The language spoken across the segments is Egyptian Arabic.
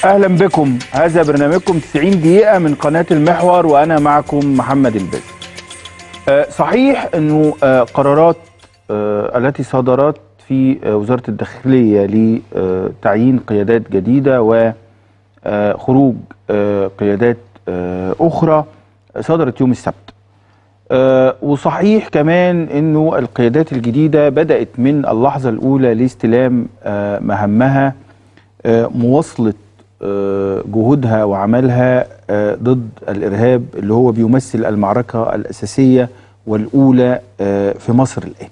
اهلا بكم هذا برنامجكم 90 دقيقه من قناه المحور وانا معكم محمد الباز آه، صحيح انه آه، قرارات آه، التي صدرت في آه، وزاره الداخليه لتعيين قيادات جديده وخروج قيادات آه، اخرى صدرت يوم السبت آه، وصحيح كمان انه القيادات الجديده بدات من اللحظه الاولى لاستلام آه، مهمها آه، مواصله آه، جهودها وعملها آه، ضد الارهاب اللي هو بيمثل المعركه الاساسيه والاولى آه، في مصر الان.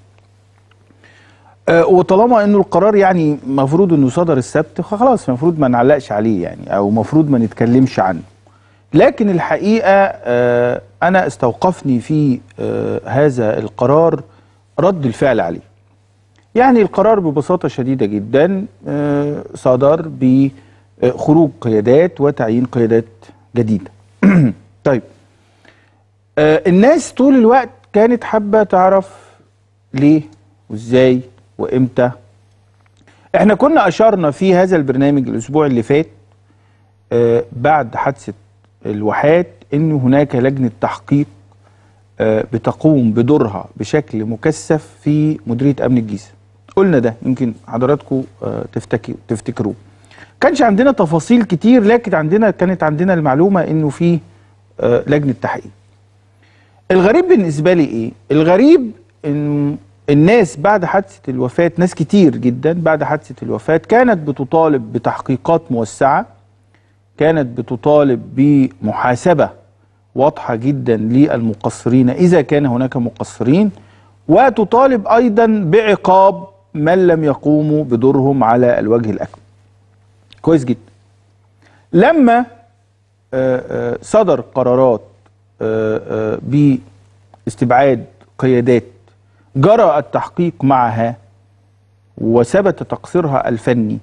آه، وطالما انه القرار يعني المفروض انه صدر السبت خلاص المفروض ما نعلقش عليه يعني او المفروض ما نتكلمش عنه. لكن الحقيقه آه، انا استوقفني في آه، هذا القرار رد الفعل عليه. يعني القرار ببساطه شديده جدا آه، صدر بخروج قيادات وتعيين قيادات جديده. طيب آه، الناس طول الوقت كانت حابه تعرف ليه وازاي وامتى احنا كنا اشرنا في هذا البرنامج الاسبوع اللي فات آه، بعد حادثه الواحات ان هناك لجنه تحقيق آه، بتقوم بدورها بشكل مكثف في مديريه امن الجيزه قلنا ده يمكن حضراتكم آه، تفتكروا تفتكروه كانش عندنا تفاصيل كتير لكن عندنا كانت عندنا المعلومه انه في آه، لجنه تحقيق الغريب بالنسبه لي ايه الغريب ان الناس بعد حادثه الوفاه ناس كتير جدا بعد حادثه الوفاه كانت بتطالب بتحقيقات موسعه كانت بتطالب بمحاسبه واضحه جدا للمقصرين اذا كان هناك مقصرين وتطالب ايضا بعقاب من لم يقوموا بدورهم على الوجه الاكمل كويس جدا لما آه، آه، صدر قرارات آه، آه، باستبعاد قيادات جرى التحقيق معها وثبت تقصيرها الفني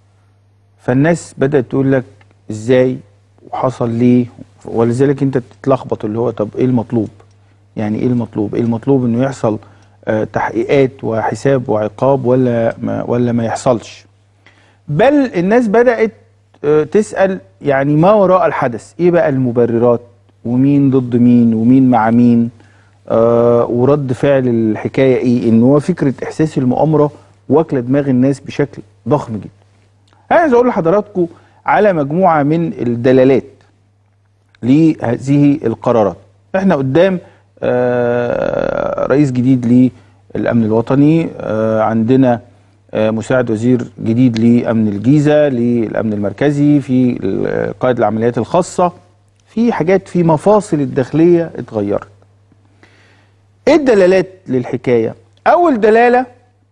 فالناس بدأت تقول لك ازاي وحصل ليه ولذلك انت تتلخبط اللي هو طب ايه المطلوب يعني ايه المطلوب ايه المطلوب انه يحصل آه، تحقيقات وحساب وعقاب ولا ما ولا ما يحصلش بل الناس بدأت آه، تسأل يعني ما وراء الحدث ايه بقى المبررات ومين ضد مين ومين مع مين آه ورد فعل الحكاية ايه ان هو فكرة احساس المؤامرة واكلة دماغ الناس بشكل ضخم جدا انا عايز اقول لحضراتكم على مجموعة من الدلالات لهذه القرارات احنا قدام آه رئيس جديد للامن الوطني آه عندنا آه، مساعد وزير جديد لامن الجيزه للامن المركزي في ال- قائد العمليات الخاصه في حاجات في مفاصل الداخليه اتغيرت ايه الدلالات للحكايه اول دلاله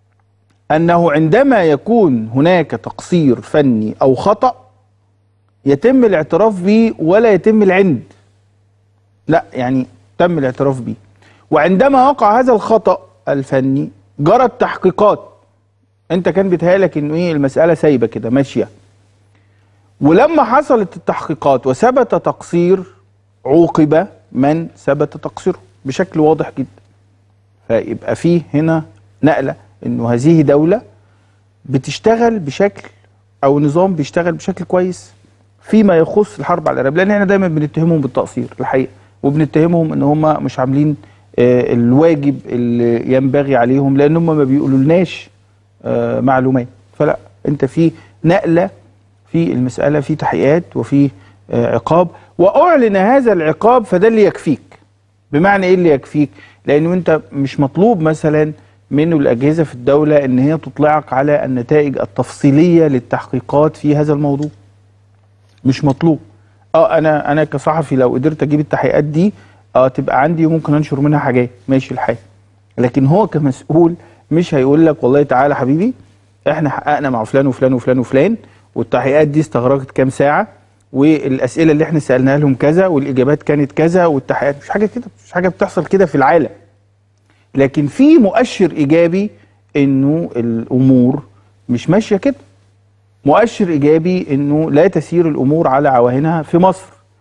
انه عندما يكون هناك تقصير فني او خطا يتم الاعتراف به ولا يتم العند لا يعني تم الاعتراف به وعندما وقع هذا الخطا الفني جرت تحقيقات انت كان بيتهيألك انه ايه المساله سايبه كده ماشيه ولما حصلت التحقيقات وثبت تقصير عوقب من ثبت تقصيره بشكل واضح جدا فيبقى فيه هنا نقله انه هذه دوله بتشتغل بشكل او نظام بيشتغل بشكل كويس فيما يخص الحرب على الارهاب لان احنا دايما بنتهمهم بالتقصير الحقيقه وبنتهمهم ان هم مش عاملين آه، الواجب اللي ينبغي عليهم لان هم ما بيقولولناش آه، معلومات فلا انت في نقله في المساله في تحقيقات وفي آه، عقاب واعلن هذا العقاب فده اللي يكفيك بمعنى ايه اللي يكفيك لانه انت مش مطلوب مثلا منه الاجهزه في الدوله ان هي تطلعك على النتائج التفصيليه للتحقيقات في هذا الموضوع مش مطلوب اه انا انا كصحفي لو قدرت اجيب التحقيقات دي اه تبقى عندي وممكن انشر منها حاجات ماشي الحال لكن هو كمسؤول مش هيقول لك والله تعالى حبيبي احنا حققنا مع فلان وفلان وفلان وفلان والتحقيقات دي استغرقت كام ساعه والاسئله اللي احنا سالناها لهم كذا والاجابات كانت كذا والتحقيقات مش حاجه كده مش حاجه بتحصل كده في العالم لكن في مؤشر ايجابي انه الامور مش ماشيه كده مؤشر ايجابي انه لا تسير الامور على عواهنها في مصر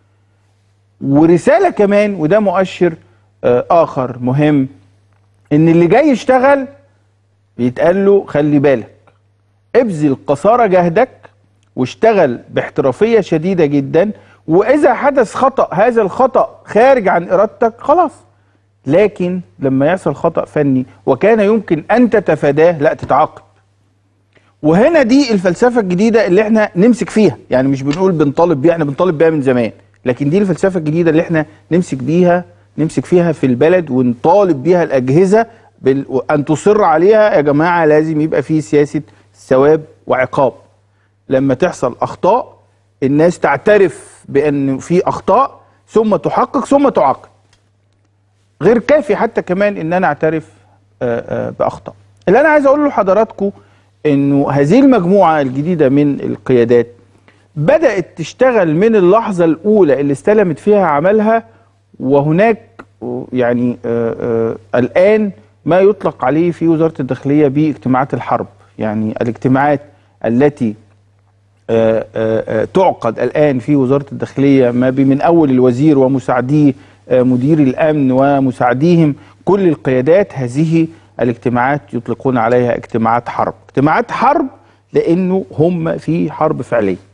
ورساله كمان وده مؤشر آه، اخر مهم ان اللي جاي يشتغل بيتقال له خلي بالك ابذل قصارى جهدك واشتغل باحترافيه شديده جدا واذا حدث خطا هذا الخطا خارج عن ارادتك خلاص لكن لما يحصل خطا فني وكان يمكن ان تتفاداه لا تتعاقب وهنا دي الفلسفه الجديده اللي احنا نمسك فيها يعني مش بنقول بنطالب بيها احنا بنطالب بيها من زمان لكن دي الفلسفه الجديده اللي احنا نمسك بيها نمسك فيها في البلد ونطالب بيها الاجهزه بال... ان تصر عليها يا جماعه لازم يبقى في سياسه ثواب وعقاب لما تحصل اخطاء الناس تعترف بان في اخطاء ثم تحقق ثم تعاقب غير كافي حتى كمان ان انا اعترف آه، آه، باخطاء اللي انا عايز اقوله لحضراتكم انه هذه المجموعه الجديده من القيادات بدات تشتغل من اللحظه الاولى اللي استلمت فيها عملها وهناك يعني آه، آه، الان ما يطلق عليه في وزاره الداخليه باجتماعات الحرب يعني الاجتماعات التي آه، آه، آه، تعقد الآن في وزارة الداخلية ما بي- من أول الوزير ومساعديه آه، مدير الأمن ومساعديهم كل القيادات هذه الاجتماعات يطلقون عليها اجتماعات حرب اجتماعات حرب لأنه هم في حرب فعلية